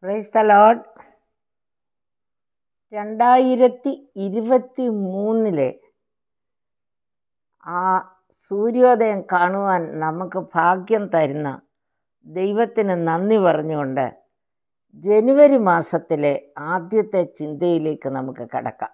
praise the load രണ്ടായിരത്തി ഇരുപത്തി മൂന്നിലെ ആ സൂര്യോദയം കാണുവാൻ നമുക്ക് ഭാഗ്യം തരുന്ന ദൈവത്തിന് നന്ദി പറഞ്ഞുകൊണ്ട് ജനുവരി മാസത്തിലെ ആദ്യത്തെ ചിന്തയിലേക്ക് നമുക്ക് കടക്കാം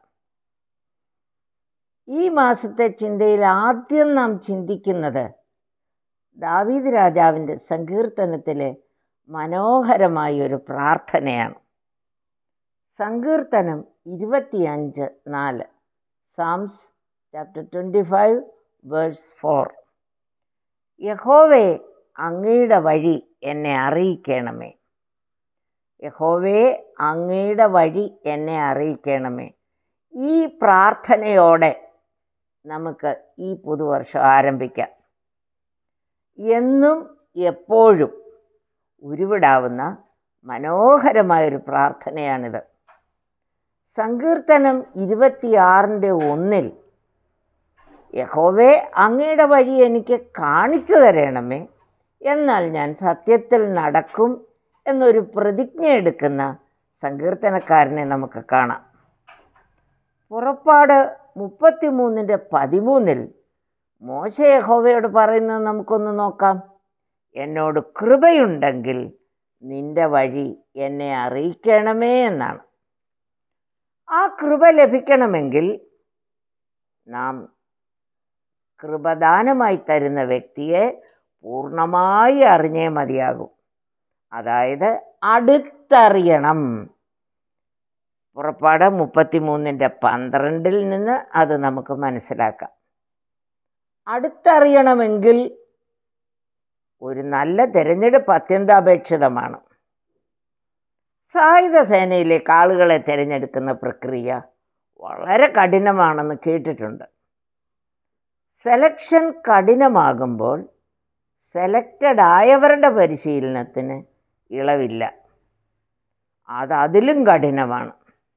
ഈ മാസത്തെ ചിന്തയിൽ ആദ്യം നാം ചിന്തിക്കുന്നത് ദാവീദ് രാജാവിൻ്റെ സങ്കീർത്തനത്തിലെ മനോഹരമായ ഒരു പ്രാർത്ഥനയാണ് സങ്കീർത്തനം ഇരുപത്തിയഞ്ച് നാല് Psalms chapter twenty five verse four യഹോവേ അങ്ങയുടെ വഴി എന്നെ അറിയിക്കണമേ യഹോവേ അങ്ങയുടെ വഴി എന്നെ അറിയിക്കണമേ ഈ പ്രാർത്ഥനയോടെ നമുക്ക് ഈ പുതുവർഷം ആരംഭിക്കാം എന്നും എപ്പോഴും ഉരുവിടാവുന്ന മനോഹരമായൊരു പ്രാർത്ഥനയാണിത് സങ്കീർത്തനം ഇരുപത്തിയാറിൻ്റെ ഒന്നിൽ യഹോവേ അങ്ങയുടെ വഴി എനിക്ക് കാണിച്ചു തരണമേ എന്നാൽ ഞാൻ സത്യത്തിൽ നടക്കും എന്നൊരു പ്രതിജ്ഞ എടുക്കുന്ന സങ്കീർത്തനക്കാരനെ നമുക്ക് കാണാം പുറപ്പാട് മുപ്പത്തിമൂന്നിൻ്റെ പതിമൂന്നിൽ മോശ യഹോവയോട് പറയുന്നത് നമുക്കൊന്ന് നോക്കാം എന്നോട് കൃപയുണ്ടെങ്കിൽ നിന്റെ വഴി എന്നെ അറിയിക്കണമേ എന്നാണ് ആ കൃപ ലഭിക്കണമെങ്കിൽ നാം കൃപദാനമായി തരുന്ന വ്യക്തിയെ പൂർണ്ണമായി അറിഞ്ഞേ മതിയാകും അതായത് അടുത്തറിയണം പുറപ്പാട് മുപ്പത്തിമൂന്നിൻ്റെ പന്ത്രണ്ടിൽ നിന്ന് അത് നമുക്ക് മനസ്സിലാക്കാം അടുത്തറിയണമെങ്കിൽ ഒരു നല്ല തിരഞ്ഞെടുപ്പ് അത്യന്താപേക്ഷിതമാണ് സായുധ സേനയിലേക്ക് ആളുകളെ തിരഞ്ഞെടുക്കുന്ന പ്രക്രിയ വളരെ കഠിനമാണെന്ന് കേട്ടിട്ടുണ്ട് സെലക്ഷൻ കഠിനമാകുമ്പോൾ സെലക്റ്റഡ് ആയവരുടെ പരിശീലനത്തിന് ഇളവില്ല അത് അതിലും കഠിനമാണ്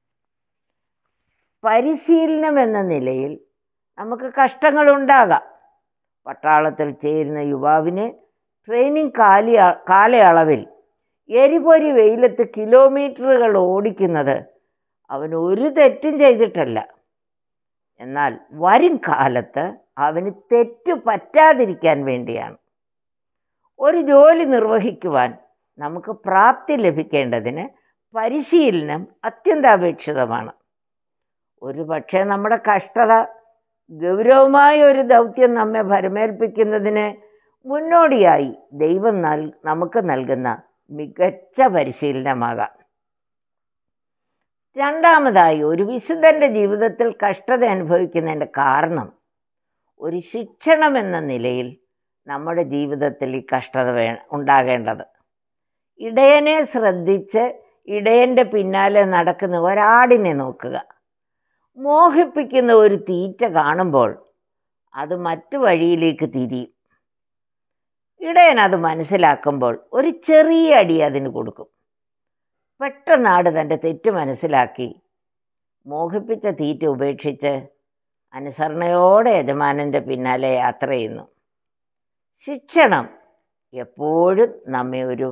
പരിശീലനം എന്ന നിലയിൽ നമുക്ക് കഷ്ടങ്ങളുണ്ടാകാം പട്ടാളത്തിൽ ചേരുന്ന യുവാവിന് ട്രെയിനിങ് കാലിയ കാലയളവിൽ എരിപൊരി വെയിലത്ത് കിലോമീറ്ററുകൾ ഓടിക്കുന്നത് അവൻ ഒരു തെറ്റും ചെയ്തിട്ടല്ല എന്നാൽ വരും കാലത്ത് അവന് തെറ്റു പറ്റാതിരിക്കാൻ വേണ്ടിയാണ് ഒരു ജോലി നിർവഹിക്കുവാൻ നമുക്ക് പ്രാപ്തി ലഭിക്കേണ്ടതിന് പരിശീലനം അത്യന്താപേക്ഷിതമാണ് ഒരു പക്ഷേ നമ്മുടെ കഷ്ടത ഗൗരവമായ ഒരു ദൗത്യം നമ്മെ ഭരമേൽപ്പിക്കുന്നതിന് മുന്നോടിയായി ദൈവം നൽ നമുക്ക് നൽകുന്ന മികച്ച പരിശീലനമാകാം രണ്ടാമതായി ഒരു വിശുദ്ധൻ്റെ ജീവിതത്തിൽ കഷ്ടത അനുഭവിക്കുന്നതിൻ്റെ കാരണം ഒരു ശിക്ഷണം എന്ന നിലയിൽ നമ്മുടെ ജീവിതത്തിൽ ഈ കഷ്ടത വേ ഉണ്ടാകേണ്ടത് ഇടയനെ ശ്രദ്ധിച്ച് ഇടയൻ്റെ പിന്നാലെ നടക്കുന്ന ഒരാടിനെ നോക്കുക മോഹിപ്പിക്കുന്ന ഒരു തീറ്റ കാണുമ്പോൾ അത് മറ്റു വഴിയിലേക്ക് തിരിയും ഇടയൻ അത് മനസ്സിലാക്കുമ്പോൾ ഒരു ചെറിയ അടി അതിന് കൊടുക്കും പെട്ടെന്നാട് തൻ്റെ തെറ്റ് മനസ്സിലാക്കി മോഹിപ്പിച്ച തീറ്റ ഉപേക്ഷിച്ച് അനുസരണയോടെ യജമാനൻ്റെ പിന്നാലെ യാത്ര ചെയ്യുന്നു ശിക്ഷണം എപ്പോഴും നമ്മെ ഒരു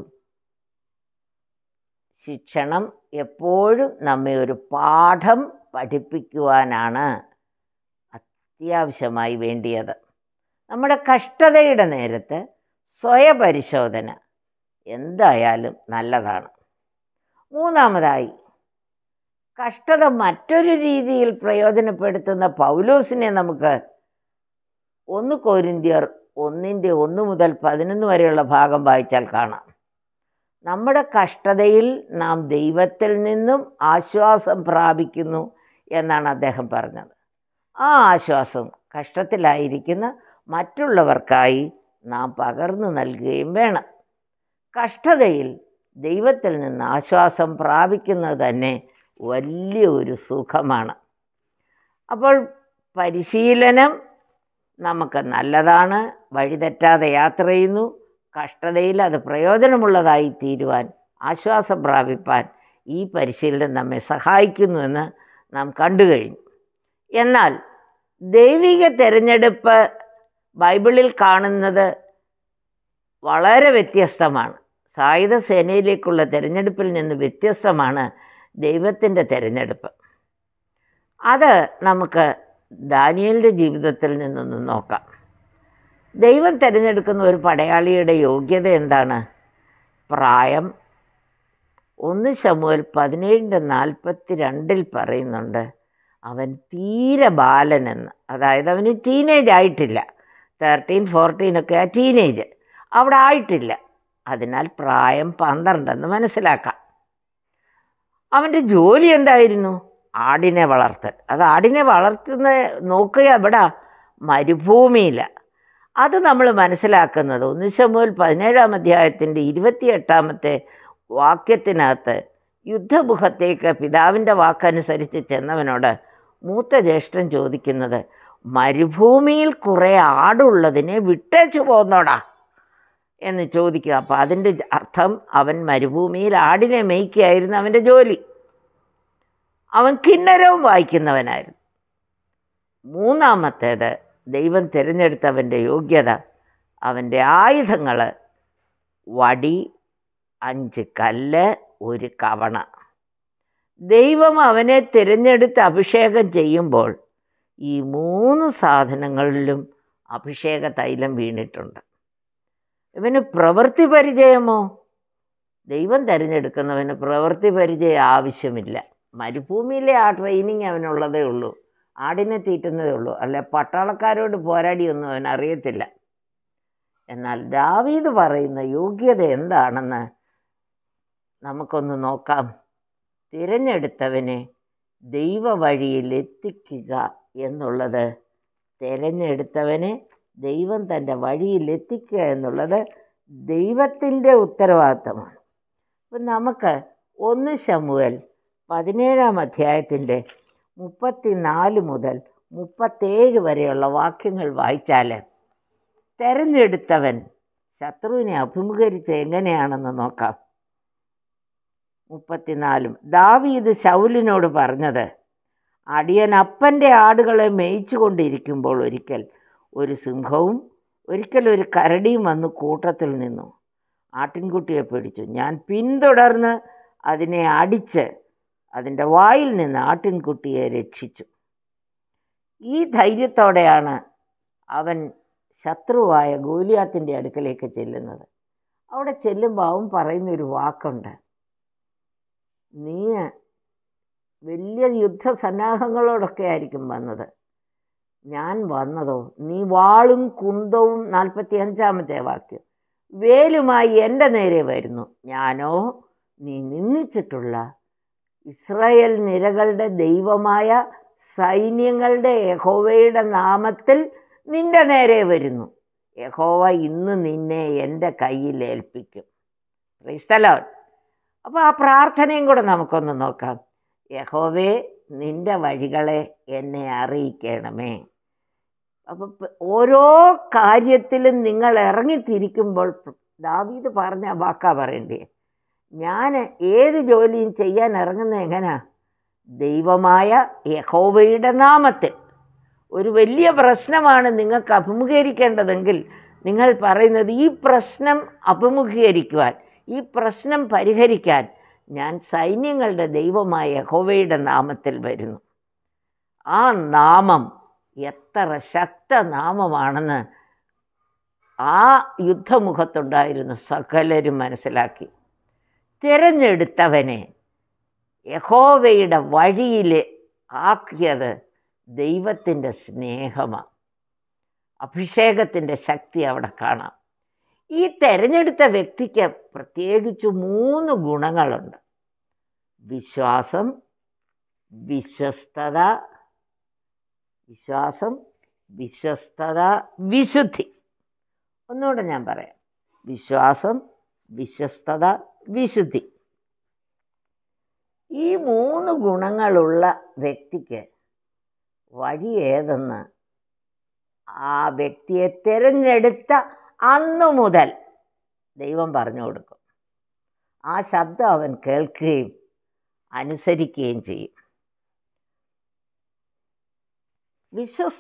ശിക്ഷണം എപ്പോഴും നമ്മെ ഒരു പാഠം പഠിപ്പിക്കുവാനാണ് അത്യാവശ്യമായി വേണ്ടിയത് നമ്മുടെ കഷ്ടതയുടെ നേരത്ത് സ്വയപരിശോധന എന്തായാലും നല്ലതാണ് മൂന്നാമതായി കഷ്ടത മറ്റൊരു രീതിയിൽ പ്രയോജനപ്പെടുത്തുന്ന പൗലോസിനെ നമുക്ക് ഒന്ന് കോരിന്ത്യർ ഒന്നിൻ്റെ ഒന്ന് മുതൽ പതിനൊന്ന് വരെയുള്ള ഭാഗം വായിച്ചാൽ കാണാം നമ്മുടെ കഷ്ടതയിൽ നാം ദൈവത്തിൽ നിന്നും ആശ്വാസം പ്രാപിക്കുന്നു എന്നാണ് അദ്ദേഹം പറഞ്ഞത് ആ ആശ്വാസം കഷ്ടത്തിലായിരിക്കുന്ന മറ്റുള്ളവർക്കായി നാം പകർന്നു നൽകുകയും വേണം കഷ്ടതയിൽ ദൈവത്തിൽ നിന്ന് ആശ്വാസം പ്രാപിക്കുന്നത് തന്നെ വലിയ ഒരു സുഖമാണ് അപ്പോൾ പരിശീലനം നമുക്ക് നല്ലതാണ് വഴിതെറ്റാതെ യാത്ര ചെയ്യുന്നു കഷ്ടതയിൽ അത് പ്രയോജനമുള്ളതായി തീരുവാൻ ആശ്വാസം പ്രാപിപ്പാൻ ഈ പരിശീലനം നമ്മെ സഹായിക്കുന്നുവെന്ന് നാം കണ്ടു കഴിഞ്ഞു എന്നാൽ ദൈവിക തിരഞ്ഞെടുപ്പ് ബൈബിളിൽ കാണുന്നത് വളരെ വ്യത്യസ്തമാണ് സായുധ സേനയിലേക്കുള്ള തിരഞ്ഞെടുപ്പിൽ നിന്ന് വ്യത്യസ്തമാണ് ദൈവത്തിൻ്റെ തിരഞ്ഞെടുപ്പ് അത് നമുക്ക് ദാനിയലിൻ്റെ ജീവിതത്തിൽ നിന്നൊന്ന് നോക്കാം ദൈവം തിരഞ്ഞെടുക്കുന്ന ഒരു പടയാളിയുടെ യോഗ്യത എന്താണ് പ്രായം ഒന്ന് ശമുവൽ പതിനേഴിൻ്റെ നാൽപ്പത്തി രണ്ടിൽ പറയുന്നുണ്ട് അവൻ തീരെ ബാലനെന്ന് അതായത് അവന് ടീനേജ് ആയിട്ടില്ല തേർട്ടീൻ ഫോർട്ടീൻ ഒക്കെ ആ ടീനേജ് അവിടെ ആയിട്ടില്ല അതിനാൽ പ്രായം പന്ത്രണ്ടെന്ന് മനസ്സിലാക്കാം അവൻ്റെ ജോലി എന്തായിരുന്നു ആടിനെ വളർത്തൽ അത് ആടിനെ വളർത്തുന്ന നോക്കുക എവിടാ മരുഭൂമിയില അത് നമ്മൾ മനസ്സിലാക്കുന്നത് ഒന്ന് ശമുവൽ പതിനേഴാം അധ്യായത്തിൻ്റെ ഇരുപത്തിയെട്ടാമത്തെ വാക്യത്തിനകത്ത് യുദ്ധമുഖത്തേക്ക് പിതാവിൻ്റെ വാക്കനുസരിച്ച് ചെന്നവനോട് മൂത്ത ജ്യേഷ്ഠൻ ചോദിക്കുന്നത് മരുഭൂമിയിൽ കുറേ ആടുള്ളതിനെ വിട്ടേച്ചു പോന്നോടാ എന്ന് ചോദിക്കുക അപ്പോൾ അതിൻ്റെ അർത്ഥം അവൻ മരുഭൂമിയിൽ ആടിനെ മേയ്ക്കുകയായിരുന്നു അവൻ്റെ ജോലി അവൻ കിന്നരവും വായിക്കുന്നവനായിരുന്നു മൂന്നാമത്തേത് ദൈവം തിരഞ്ഞെടുത്തവൻ്റെ യോഗ്യത അവൻ്റെ ആയുധങ്ങൾ വടി അഞ്ച് കല്ല് ഒരു കവണ ദൈവം അവനെ തിരഞ്ഞെടുത്ത് അഭിഷേകം ചെയ്യുമ്പോൾ ഈ മൂന്ന് സാധനങ്ങളിലും അഭിഷേക തൈലം വീണിട്ടുണ്ട് ഇവന് പ്രവൃത്തി പരിചയമോ ദൈവം തിരഞ്ഞെടുക്കുന്നവന് പ്രവൃത്തി പരിചയം ആവശ്യമില്ല മരുഭൂമിയിലെ ആ ട്രെയിനിങ് അവനുള്ളതേ ഉള്ളൂ ആടിനെ തീറ്റുന്നതേ ഉള്ളൂ അല്ല പട്ടാളക്കാരോട് പോരാടിയൊന്നും അവൻ അറിയത്തില്ല എന്നാൽ ദാവീദ് പറയുന്ന യോഗ്യത എന്താണെന്ന് നമുക്കൊന്ന് നോക്കാം തിരഞ്ഞെടുത്തവനെ ദൈവ വഴിയിൽ എത്തിക്കുക എന്നുള്ളത് തിരഞ്ഞെടുത്തവനെ ദൈവം തൻ്റെ വഴിയിൽ എത്തിക്കുക എന്നുള്ളത് ദൈവത്തിൻ്റെ ഉത്തരവാദിത്തമാണ് അപ്പം നമുക്ക് ഒന്ന് ശമുവൽ പതിനേഴാം അധ്യായത്തിൻ്റെ മുപ്പത്തിനാല് മുതൽ മുപ്പത്തേഴ് വരെയുള്ള വാക്യങ്ങൾ വായിച്ചാൽ തെരഞ്ഞെടുത്തവൻ ശത്രുവിനെ അഭിമുഖീകരിച്ച് എങ്ങനെയാണെന്ന് നോക്കാം മുപ്പത്തിനാലും ദാവീദ് ശൗലിനോട് പറഞ്ഞത് അടിയൻ അപ്പൻ്റെ ആടുകളെ മേയിച്ചു കൊണ്ടിരിക്കുമ്പോൾ ഒരിക്കൽ ഒരു സിംഹവും ഒരിക്കൽ ഒരു കരടിയും വന്ന് കൂട്ടത്തിൽ നിന്നു ആട്ടിൻകുട്ടിയെ പിടിച്ചു ഞാൻ പിന്തുടർന്ന് അതിനെ അടിച്ച് അതിൻ്റെ വായിൽ നിന്ന് ആട്ടിൻകുട്ടിയെ രക്ഷിച്ചു ഈ ധൈര്യത്തോടെയാണ് അവൻ ശത്രുവായ ഗോലിയാത്തിൻ്റെ അടുക്കലേക്ക് ചെല്ലുന്നത് അവിടെ ചെല്ലുമ്പോൾ അവൻ പറയുന്നൊരു വാക്കുണ്ട് നീ വലിയ യുദ്ധസന്നാഹങ്ങളോടൊക്കെ ആയിരിക്കും വന്നത് ഞാൻ വന്നതോ നീ വാളും കുന്തവും നാൽപ്പത്തി അഞ്ചാമത്തെ വാക്യം വേലുമായി എൻ്റെ നേരെ വരുന്നു ഞാനോ നീ നിന്ദിച്ചിട്ടുള്ള ഇസ്രായേൽ നിരകളുടെ ദൈവമായ സൈന്യങ്ങളുടെ യഹോവയുടെ നാമത്തിൽ നിന്റെ നേരെ വരുന്നു യഹോവ ഇന്ന് നിന്നെ എൻ്റെ കയ്യിൽ ഏൽപ്പിക്കും ക്രൈസ്തലോൺ അപ്പോൾ ആ പ്രാർത്ഥനയും കൂടെ നമുക്കൊന്ന് നോക്കാം യഹോവേ നിന്റെ വഴികളെ എന്നെ അറിയിക്കണമേ അപ്പം ഓരോ കാര്യത്തിലും നിങ്ങൾ ഇറങ്ങിത്തിരിക്കുമ്പോൾ ദാവീദ് പറഞ്ഞ വാക്കാ പറയണ്ടേ ഞാൻ ഏത് ജോലിയും ചെയ്യാൻ ഇറങ്ങുന്നത് എങ്ങനെയാ ദൈവമായ യഹോവയുടെ നാമത്തിൽ ഒരു വലിയ പ്രശ്നമാണ് നിങ്ങൾക്ക് അഭിമുഖീകരിക്കേണ്ടതെങ്കിൽ നിങ്ങൾ പറയുന്നത് ഈ പ്രശ്നം അഭിമുഖീകരിക്കുവാൻ ഈ പ്രശ്നം പരിഹരിക്കാൻ ഞാൻ സൈന്യങ്ങളുടെ ദൈവമായ യഹോവയുടെ നാമത്തിൽ വരുന്നു ആ നാമം എത്ര ശക്തനാമമാണെന്ന് ആ യുദ്ധമുഖത്തുണ്ടായിരുന്ന സകലരും മനസ്സിലാക്കി തിരഞ്ഞെടുത്തവനെ യഹോവയുടെ വഴിയിൽ ആക്കിയത് ദൈവത്തിൻ്റെ സ്നേഹമാണ് അഭിഷേകത്തിൻ്റെ ശക്തി അവിടെ കാണാം ഈ തിരഞ്ഞെടുത്ത വ്യക്തിക്ക് പ്രത്യേകിച്ച് മൂന്ന് ഗുണങ്ങളുണ്ട് വിശ്വാസം വിശ്വസ്തത വിശ്വാസം വിശ്വസ്തത വിശുദ്ധി ഒന്നുകൂടെ ഞാൻ പറയാം വിശ്വാസം വിശ്വസ്തത വിശുദ്ധി ഈ മൂന്ന് ഗുണങ്ങളുള്ള വ്യക്തിക്ക് വഴി ഏതെന്ന് ആ വ്യക്തിയെ തിരഞ്ഞെടുത്ത അന്നു മുതൽ ദൈവം പറഞ്ഞു കൊടുക്കും ആ ശബ്ദം അവൻ കേൾക്കുകയും അനുസരിക്കുകയും ചെയ്യും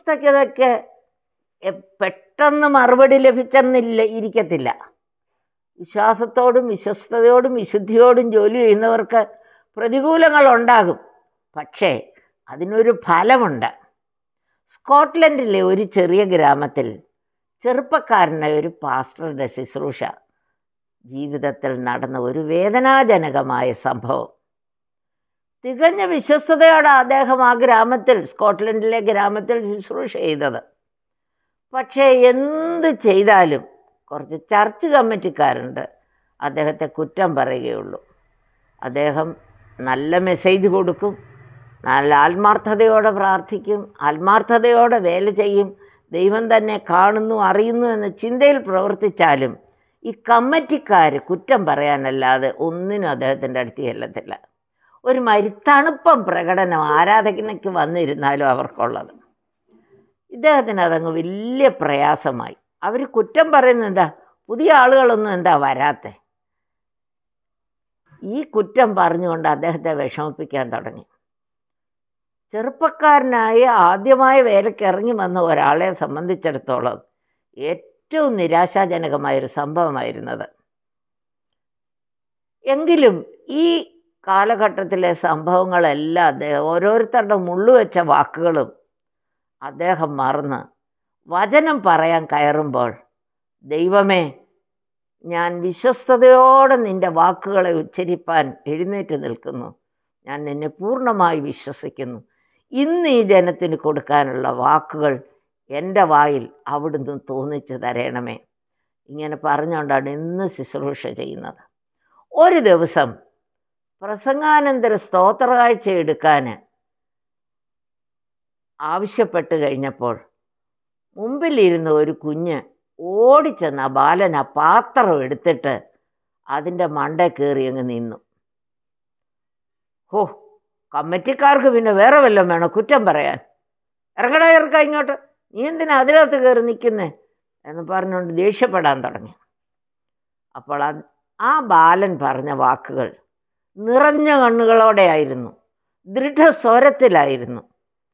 വിശ്വസ്തതയ്ക്ക് പെട്ടെന്ന് മറുപടി ലഭിച്ചെന്നില്ല ഇരിക്കത്തില്ല വിശ്വാസത്തോടും വിശ്വസ്തയോടും വിശുദ്ധിയോടും ജോലി ചെയ്യുന്നവർക്ക് പ്രതികൂലങ്ങൾ ഉണ്ടാകും പക്ഷേ അതിനൊരു ഫലമുണ്ട് സ്കോട്ട്ലൻഡിലെ ഒരു ചെറിയ ഗ്രാമത്തിൽ ചെറുപ്പക്കാരനായ ഒരു പാസ്റ്ററുടെ ശുശ്രൂഷ ജീവിതത്തിൽ നടന്ന ഒരു വേദനാജനകമായ സംഭവം തികഞ്ഞ വിശ്വസ്തയോടെ അദ്ദേഹം ആ ഗ്രാമത്തിൽ സ്കോട്ട്ലൻഡിലെ ഗ്രാമത്തിൽ ശുശ്രൂഷ ചെയ്തത് പക്ഷേ എന്ത് ചെയ്താലും കുറച്ച് ചർച്ച് കമ്മിറ്റിക്കാരുണ്ട് അദ്ദേഹത്തെ കുറ്റം പറയുകയുള്ളൂ അദ്ദേഹം നല്ല മെസ്സേജ് കൊടുക്കും നല്ല ആത്മാർത്ഥതയോടെ പ്രാർത്ഥിക്കും ആത്മാർത്ഥതയോടെ വേല ചെയ്യും ദൈവം തന്നെ കാണുന്നു അറിയുന്നു എന്ന ചിന്തയിൽ പ്രവർത്തിച്ചാലും ഈ കമ്മിറ്റിക്കാർ കുറ്റം പറയാനല്ലാതെ ഒന്നിനും അദ്ദേഹത്തിൻ്റെ അടുത്ത് ചെല്ലത്തില്ല ഒരു മരുത്തണുപ്പം പ്രകടനം ആരാധനയ്ക്ക് വന്നിരുന്നാലും അവർക്കുള്ളത് ഇദ്ദേഹത്തിന് അതങ്ങ് വലിയ പ്രയാസമായി അവർ കുറ്റം പറയുന്നത് എന്താ പുതിയ ആളുകളൊന്നും എന്താ വരാത്തെ ഈ കുറ്റം പറഞ്ഞുകൊണ്ട് അദ്ദേഹത്തെ വിഷമിപ്പിക്കാൻ തുടങ്ങി ചെറുപ്പക്കാരനായി ആദ്യമായ വേലയ്ക്ക് ഇറങ്ങി വന്ന ഒരാളെ സംബന്ധിച്ചിടത്തോളം ഏറ്റവും നിരാശാജനകമായൊരു സംഭവമായിരുന്നത് എങ്കിലും ഈ കാലഘട്ടത്തിലെ സംഭവങ്ങളെല്ലാം അദ്ദേഹം ഓരോരുത്തരുടെ മുള്ളുവെച്ച വാക്കുകളും അദ്ദേഹം മറന്ന് വചനം പറയാൻ കയറുമ്പോൾ ദൈവമേ ഞാൻ വിശ്വസ്തയോടെ നിൻ്റെ വാക്കുകളെ ഉച്ചരിപ്പാൻ എഴുന്നേറ്റ് നിൽക്കുന്നു ഞാൻ നിന്നെ പൂർണ്ണമായി വിശ്വസിക്കുന്നു ഇന്ന് ഈ ജനത്തിന് കൊടുക്കാനുള്ള വാക്കുകൾ എൻ്റെ വായിൽ അവിടുന്ന് തോന്നിച്ച് തരണമേ ഇങ്ങനെ പറഞ്ഞുകൊണ്ടാണ് ഇന്ന് ശുശ്രൂഷ ചെയ്യുന്നത് ഒരു ദിവസം പ്രസംഗാനന്തര സ്തോത്ര കാഴ്ച എടുക്കാൻ ആവശ്യപ്പെട്ട് കഴിഞ്ഞപ്പോൾ മുമ്പിലിരുന്ന ഒരു കുഞ്ഞ് ഓടിച്ചെന്ന് ആ ബാലൻ ആ പാത്രം എടുത്തിട്ട് അതിൻ്റെ മണ്ട കയറി അങ്ങ് നിന്നു ഹോ കമ്മിറ്റിക്കാർക്ക് പിന്നെ വേറെ വല്ലതും വേണം കുറ്റം പറയാൻ ഇറങ്ങടാ ഇറക്ക ഇങ്ങോട്ട് നീ എന്തിനാ അതിനകത്ത് കയറി നിൽക്കുന്നേ എന്ന് പറഞ്ഞുകൊണ്ട് ദേഷ്യപ്പെടാൻ തുടങ്ങി അപ്പോൾ ആ ബാലൻ പറഞ്ഞ വാക്കുകൾ നിറഞ്ഞ കണ്ണുകളോടെയായിരുന്നു ദൃഢസ്വരത്തിലായിരുന്നു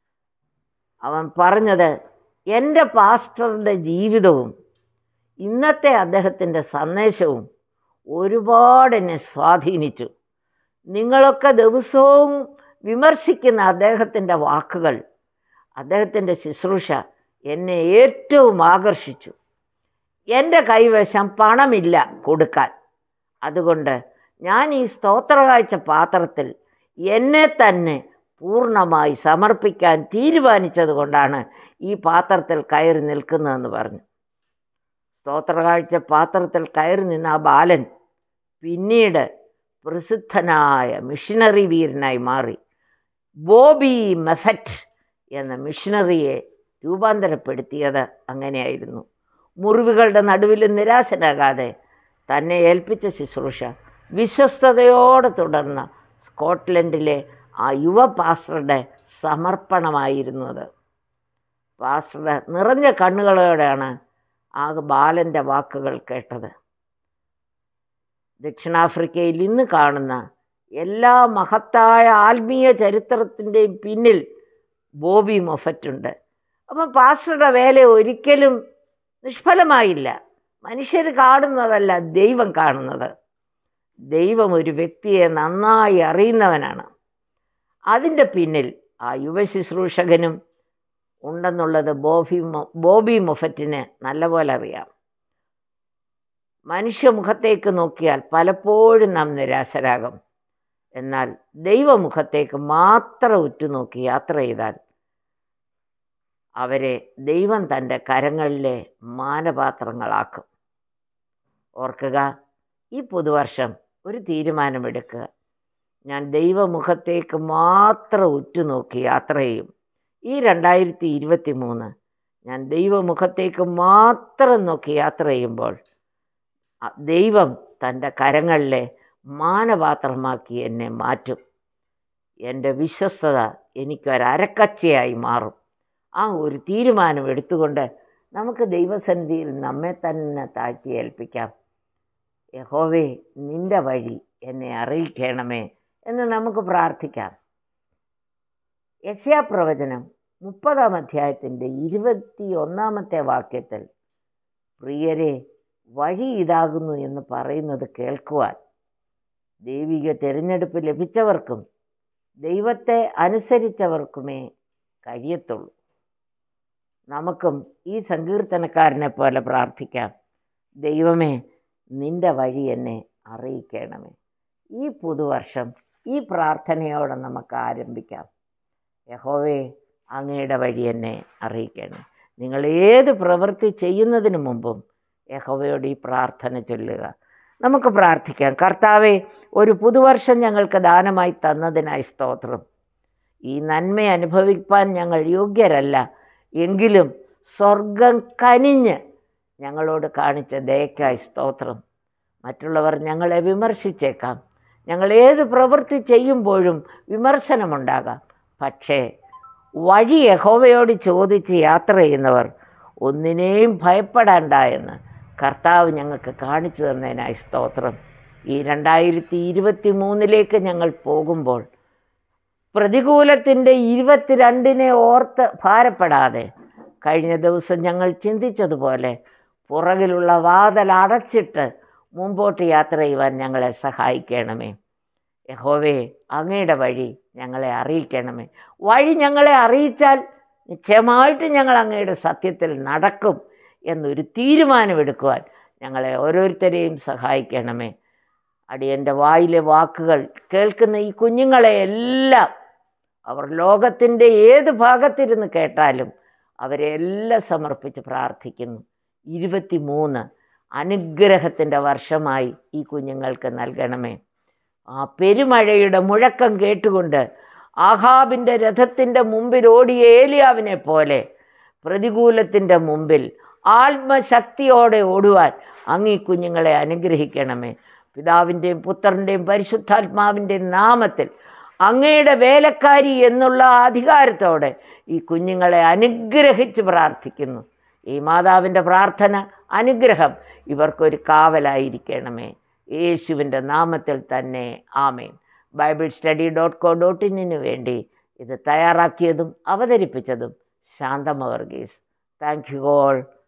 അവൻ പറഞ്ഞത് എൻ്റെ പാസ്റ്ററുടെ ജീവിതവും ഇന്നത്തെ അദ്ദേഹത്തിൻ്റെ സന്ദേശവും ഒരുപാട് എന്നെ സ്വാധീനിച്ചു നിങ്ങളൊക്കെ ദിവസവും വിമർശിക്കുന്ന അദ്ദേഹത്തിൻ്റെ വാക്കുകൾ അദ്ദേഹത്തിൻ്റെ ശുശ്രൂഷ എന്നെ ഏറ്റവും ആകർഷിച്ചു എൻ്റെ കൈവശം പണമില്ല കൊടുക്കാൻ അതുകൊണ്ട് ഞാൻ ഈ സ്തോത്രകാഴ്ച പാത്രത്തിൽ എന്നെ തന്നെ പൂർണ്ണമായി സമർപ്പിക്കാൻ തീരുമാനിച്ചത് കൊണ്ടാണ് ഈ പാത്രത്തിൽ കയറി നിൽക്കുന്നതെന്ന് പറഞ്ഞു സ്തോത്രകാഴ്ച പാത്രത്തിൽ കയറി നിന്ന ആ ബാലൻ പിന്നീട് പ്രസിദ്ധനായ മിഷനറി വീരനായി മാറി ബോബി മെഫറ്റ് എന്ന മിഷനറിയെ രൂപാന്തരപ്പെടുത്തിയത് അങ്ങനെയായിരുന്നു മുറിവുകളുടെ നടുവിൽ നിരാശനാകാതെ തന്നെ ഏൽപ്പിച്ച ശുശ്രൂഷ വിശ്വസ്തയോടെ തുടർന്ന സ്കോട്ട്ലൻഡിലെ ആ യുവ പാസ്റ്ററുടെ സമർപ്പണമായിരുന്നു അത് പാസ്റ്ററുടെ നിറഞ്ഞ കണ്ണുകളോടെയാണ് ആ ബാലൻ്റെ വാക്കുകൾ കേട്ടത് ദക്ഷിണാഫ്രിക്കയിൽ ഇന്ന് കാണുന്ന എല്ലാ മഹത്തായ ആത്മീയ ചരിത്രത്തിൻ്റെയും പിന്നിൽ ബോബി മൊഫറ്റുണ്ട് അപ്പം പാസ്റ്ററുടെ വേല ഒരിക്കലും നിഷ്ഫലമായില്ല മനുഷ്യർ കാണുന്നതല്ല ദൈവം കാണുന്നത് ദൈവം ഒരു വ്യക്തിയെ നന്നായി അറിയുന്നവനാണ് അതിൻ്റെ പിന്നിൽ ആ യുവ ശുശ്രൂഷകനും ഉണ്ടെന്നുള്ളത് ബോബി ബോബി മൊഫറ്റിന് നല്ലപോലെ അറിയാം മനുഷ്യമുഖത്തേക്ക് നോക്കിയാൽ പലപ്പോഴും നാം നിരാശരാകും എന്നാൽ ദൈവമുഖത്തേക്ക് മാത്രം ഉറ്റുനോക്കി യാത്ര ചെയ്താൽ അവരെ ദൈവം തൻ്റെ കരങ്ങളിലെ മാനപാത്രങ്ങളാക്കും ഓർക്കുക ഈ പുതുവർഷം ഒരു തീരുമാനമെടുക്കുക ഞാൻ ദൈവമുഖത്തേക്ക് മാത്രം ഉറ്റുനോക്കി യാത്ര ചെയ്യും ഈ രണ്ടായിരത്തി ഇരുപത്തി മൂന്ന് ഞാൻ ദൈവമുഖത്തേക്ക് മാത്രം നോക്കി യാത്ര ചെയ്യുമ്പോൾ ദൈവം തൻ്റെ കരങ്ങളിലെ മാനപാത്രമാക്കി എന്നെ മാറ്റും എൻ്റെ വിശ്വസ്തത എനിക്കൊരക്കച്ചയായി മാറും ആ ഒരു തീരുമാനം എടുത്തുകൊണ്ട് നമുക്ക് ദൈവസന്നിധിയിൽ നമ്മെ തന്നെ താഴ്ത്തി ഏൽപ്പിക്കാം യഹോവേ നിൻ്റെ വഴി എന്നെ അറിയിക്കണമേ എന്ന് നമുക്ക് പ്രാർത്ഥിക്കാം യശയാപ്രവചനം മുപ്പതാം അധ്യായത്തിൻ്റെ ഇരുപത്തി ഒന്നാമത്തെ വാക്യത്തിൽ പ്രിയരെ വഴി ഇതാകുന്നു എന്ന് പറയുന്നത് കേൾക്കുവാൻ ദൈവിക തിരഞ്ഞെടുപ്പ് ലഭിച്ചവർക്കും ദൈവത്തെ അനുസരിച്ചവർക്കുമേ കഴിയത്തുള്ളൂ നമുക്കും ഈ സങ്കീർത്തനക്കാരനെ പോലെ പ്രാർത്ഥിക്കാം ദൈവമേ നിന്റെ വഴി എന്നെ അറിയിക്കണമേ ഈ പുതുവർഷം ഈ പ്രാർത്ഥനയോടെ നമുക്ക് ആരംഭിക്കാം യഹോവേ അങ്ങയുടെ വഴി എന്നെ അറിയിക്കണം നിങ്ങൾ ഏത് പ്രവൃത്തി ചെയ്യുന്നതിന് മുമ്പും യഹോവയോട് ഈ പ്രാർത്ഥന ചൊല്ലുക നമുക്ക് പ്രാർത്ഥിക്കാം കർത്താവെ ഒരു പുതുവർഷം ഞങ്ങൾക്ക് ദാനമായി തന്നതിനായി സ്തോത്രം ഈ നന്മ അനുഭവിപ്പാൻ ഞങ്ങൾ യോഗ്യരല്ല എങ്കിലും സ്വർഗം കനിഞ്ഞ് ഞങ്ങളോട് കാണിച്ച ദയക്കായി സ്തോത്രം മറ്റുള്ളവർ ഞങ്ങളെ വിമർശിച്ചേക്കാം ഞങ്ങൾ ഏത് പ്രവൃത്തി ചെയ്യുമ്പോഴും വിമർശനമുണ്ടാകാം പക്ഷേ വഴി യഹോവയോട് ചോദിച്ച് യാത്ര ചെയ്യുന്നവർ ഒന്നിനെയും ഭയപ്പെടേണ്ട എന്ന് കർത്താവ് ഞങ്ങൾക്ക് കാണിച്ചു തന്നതിനായി സ്തോത്രം ഈ രണ്ടായിരത്തി ഇരുപത്തി മൂന്നിലേക്ക് ഞങ്ങൾ പോകുമ്പോൾ പ്രതികൂലത്തിൻ്റെ ഇരുപത്തിരണ്ടിനെ ഓർത്ത് ഭാരപ്പെടാതെ കഴിഞ്ഞ ദിവസം ഞങ്ങൾ ചിന്തിച്ചതുപോലെ പുറകിലുള്ള വാതൽ അടച്ചിട്ട് മുമ്പോട്ട് യാത്ര ചെയ്യുവാൻ ഞങ്ങളെ സഹായിക്കണമേ യഹോവേ അങ്ങയുടെ വഴി ഞങ്ങളെ അറിയിക്കണമേ വഴി ഞങ്ങളെ അറിയിച്ചാൽ നിശ്ചയമായിട്ട് ഞങ്ങൾ അങ്ങയുടെ സത്യത്തിൽ നടക്കും എന്നൊരു തീരുമാനമെടുക്കുവാൻ ഞങ്ങളെ ഓരോരുത്തരെയും സഹായിക്കണമേ അടിയൻ്റെ വായിലെ വാക്കുകൾ കേൾക്കുന്ന ഈ കുഞ്ഞുങ്ങളെ എല്ലാം അവർ ലോകത്തിൻ്റെ ഏത് ഭാഗത്തിരുന്ന് കേട്ടാലും അവരെ എല്ലാം സമർപ്പിച്ച് പ്രാർത്ഥിക്കുന്നു ഇരുപത്തി മൂന്ന് അനുഗ്രഹത്തിൻ്റെ വർഷമായി ഈ കുഞ്ഞുങ്ങൾക്ക് നൽകണമേ ആ പെരുമഴയുടെ മുഴക്കം കേട്ടുകൊണ്ട് ആഹാബിൻ്റെ രഥത്തിൻ്റെ മുമ്പിൽ ഓടിയ ഏലിയാവിനെ പോലെ പ്രതികൂലത്തിൻ്റെ മുമ്പിൽ ആത്മശക്തിയോടെ ഓടുവാൻ അങ്ങ് ഈ കുഞ്ഞുങ്ങളെ അനുഗ്രഹിക്കണമേ പിതാവിൻ്റെയും പുത്രൻ്റെയും പരിശുദ്ധാത്മാവിൻ്റെയും നാമത്തിൽ അങ്ങയുടെ വേലക്കാരി എന്നുള്ള അധികാരത്തോടെ ഈ കുഞ്ഞുങ്ങളെ അനുഗ്രഹിച്ച് പ്രാർത്ഥിക്കുന്നു ഈ മാതാവിൻ്റെ പ്രാർത്ഥന അനുഗ്രഹം ഇവർക്കൊരു കാവലായിരിക്കണമേ യേശുവിൻ്റെ നാമത്തിൽ തന്നെ ആമേൻ bible study dot co dot ഇന്നിനു വേണ്ടി ഇത് തയ്യാറാക്കിയതും അവതരിപ്പിച്ചതും Santhama Varghese thank you all